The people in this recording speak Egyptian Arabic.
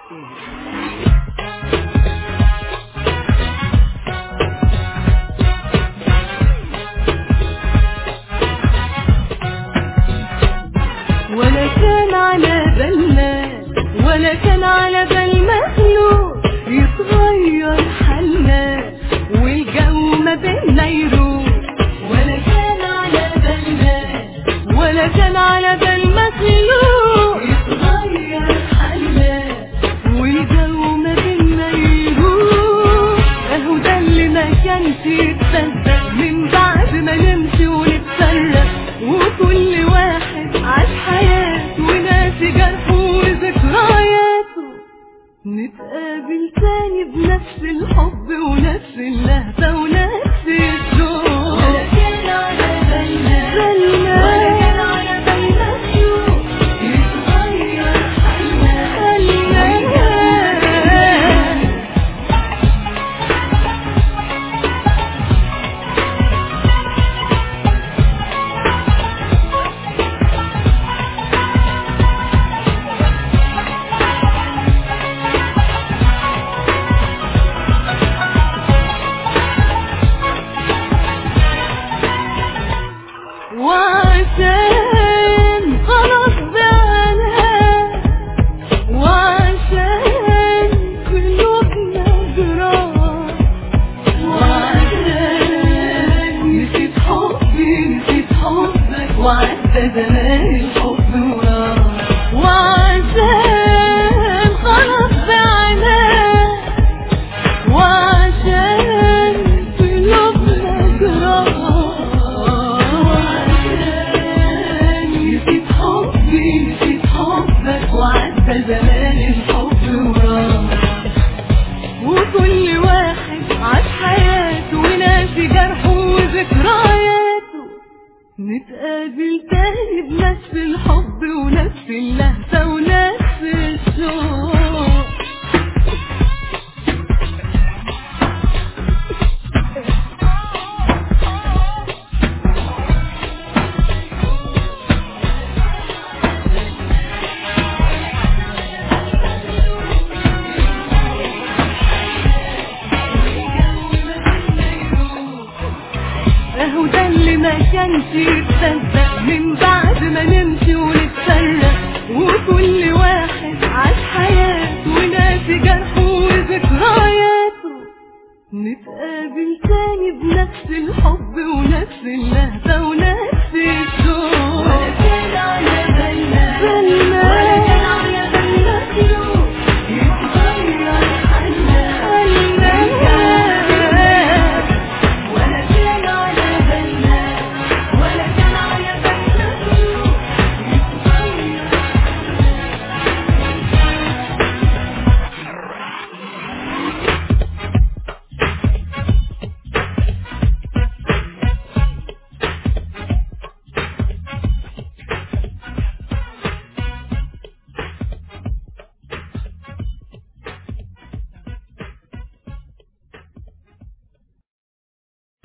ولا كان على بالنا ولا كان على بال مخلوق يتغير حالنا والجو ما بينا يروح ولا كان على بالنا ولا كان على بال مخلوق يتغير حالنا والجو ما بينا يروح اهو ده اللي ما كانش يتصدق من بعد ما نمشي ونتفرق وكل واحد عاش حياته وناسي جرحه وذكرياته نتقابل تاني بنفس الحب ونفس اللهفة ونفس الذوق ولا كان على بالنا ولا كان على بالنا شوق يتغير حالنا وعشان خلاص بعنها وعشان قلوبنا جراح وعشان نسيت حبي نسيت حبك وعدى زمان الحب وراح وعشان خلاص بعناك وعشان قلوبنا جراح وعشان نسيت حبي نسيت حبك وعدى زمان الحب وراح وكل واحد عاش حياته وناسي جرحه وذكرياته نتقابل تاني بنفس الحب ونفس اللهفة ونفس الشوق اهو ده اللي ما كانش يتصدق من بعد